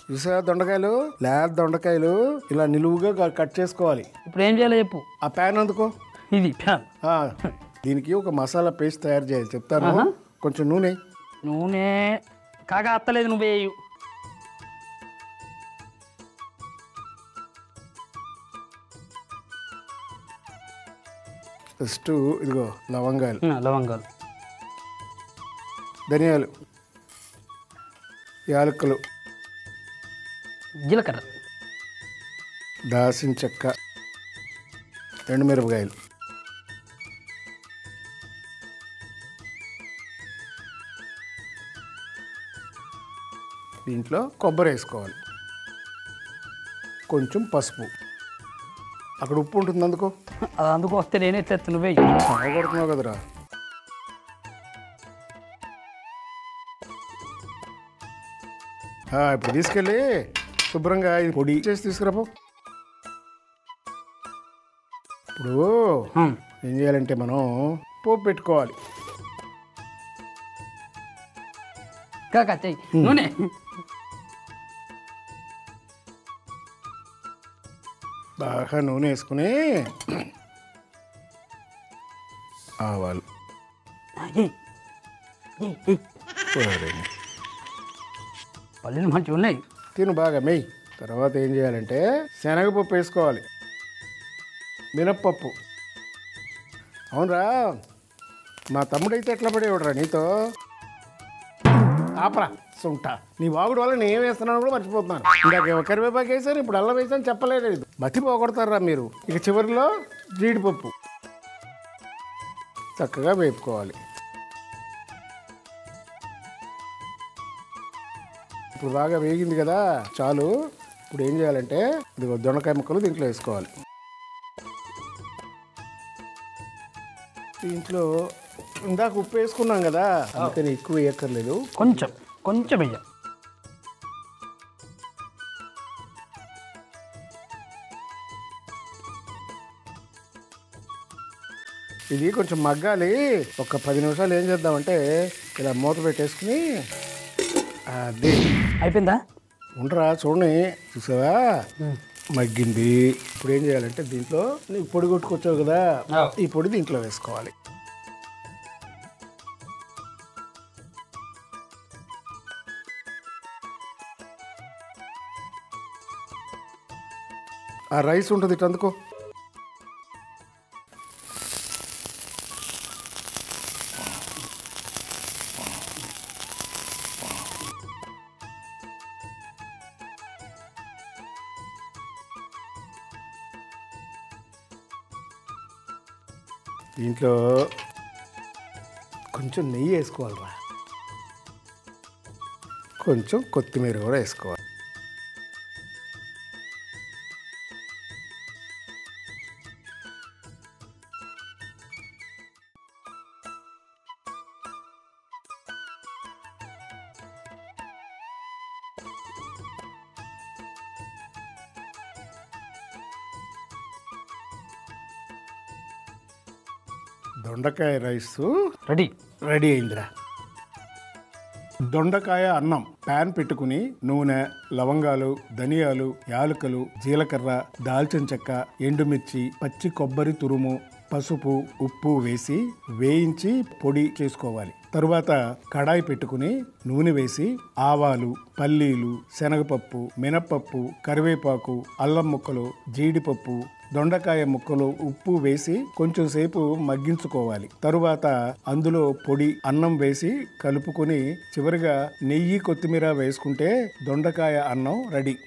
చూసావా దొండకాయలు లేత దొండకాయలు ఇలా నిలువుగా క- కట్ చేసుకోవాలి ఇప్పుడు ఏం చేయాలో చెప్పు ఆ ప్యాన్ అందుకో ఇది ప్యాన్ ఆ, దీనికి ఒక మసాలా పేస్ట్ తయారు చేయాలి చెప్తాను కొంచెం నూనె నూనె కాగా అత్తలేదు నువ్వే వేయు. ఫస్ట్ ఇదిగో లవంగాలు ఆ, లవంగాలు ధనియాలు యాలకులు జీలకర్ర దాసిన చెక్క ఎండుమిరపకాయలు దీంట్లో కొబ్బరి వేసుకోవాలి కొంచెం పసుపు అక్కడ ఉప్పు ఉంటుంది అందుకో అది అందుకు వస్తే నేనే తెత్తు నువ్వే కొడుతున్నావు కదరా ఆ, ఇప్పుడు తీసుకెళ్ళి శుభ్రంగా ఇది పొడి చేసి తీసుకురాపో ఇప్పుడు ఏం చేయాలంటే మనం పోపు పెట్టుకోవాలి కాకా చెయ్యి నూనె బాగా నూనె వేసుకుని ఆవాలు ఏయ్. ఏయ్, ఏయ్. పోయారండి. పల్లీలు మంచిగా ఉన్నాయి తిను బాగా మెయ్యి తర్వాత ఏం చేయాలంటే శనగపప్పు వేసుకోవాలి మినప్పప్పు అవునరా మా తమ్ముడైతే ఎట్లా పడేవాడురా నీతో ఆపరా సుంట నీ వాగుడు వల్ల నేను ఏం వేస్తున్నాను కూడా మర్చిపోతున్నాను ఇందాక కరివేపాకు వేసాను ఇప్పుడు అల్లం వేసాను చెప్పలేదు మతి పోగొడతారా మీరు ఇక చివరిలో జీడిపప్పు చక్కగా వేపుకోవాలి ఇప్పుడు బాగా వేగింది కదా చాలు ఇప్పుడు ఏం చేయాలంటే ఇదిగో దొండకాయ ముక్కలు దీంట్లో వేసుకోవాలి దీంట్లో ఇందాక ఉప్పు వేసుకున్నాం కదా అందుకని ఎక్కువ వేయక్కర్లేదు కొంచెం కొంచెం వెయ్య ఇది కొంచెం మగ్గాలి ఒక పది నిమిషాలు ఏం చేద్దామంటే ఇలా మూత పెట్టేసుకుని అది అయిపోయిందా ఉండరా చూడండి చూసావా మగ్గింది ఇప్పుడు ఏం చేయాలంటే దీంట్లో నీకు పొడి కొట్టుకొచ్చావు కదా అవ్. ఈ పొడి దీంట్లో వేసుకోవాలి ఆ రైస్ ఉంటుంది ఇటు అందుకో దీంట్లో కొంచెం నెయ్యి వేసుకోవాలిరా కొంచెం కొత్తిమీర కూడా వేసుకోవాలి దొండకాయ రైస్ రెడీ రెడీ అయిందిరా దొండకాయ అన్నం ప్యాన్ పెట్టుకుని నూనె లవంగాలు ధనియాలు యాలకులు జీలకర్ర దాల్చిన చెక్క ఎండుమిర్చి పచ్చి కొబ్బరి తురుము పసుపు ఉప్పు వేసి వేయించి పొడి చేసుకోవాలి తరువాత కడాయి పెట్టుకుని నూనె వేసి ఆవాలు పల్లీలు శనగపప్పు మినప్పప్పు కరివేపాకు అల్లం ముక్కలు జీడిపప్పు దొండకాయ ముక్కలు ఉప్పు వేసి కొంచెం సేపు మగ్గించుకోవాలి తరువాత అందులో పొడి అన్నం వేసి కలుపుకొని చివరిగా నెయ్యి కొత్తిమీర వేసుకుంటే దొండకాయ అన్నం రెడీ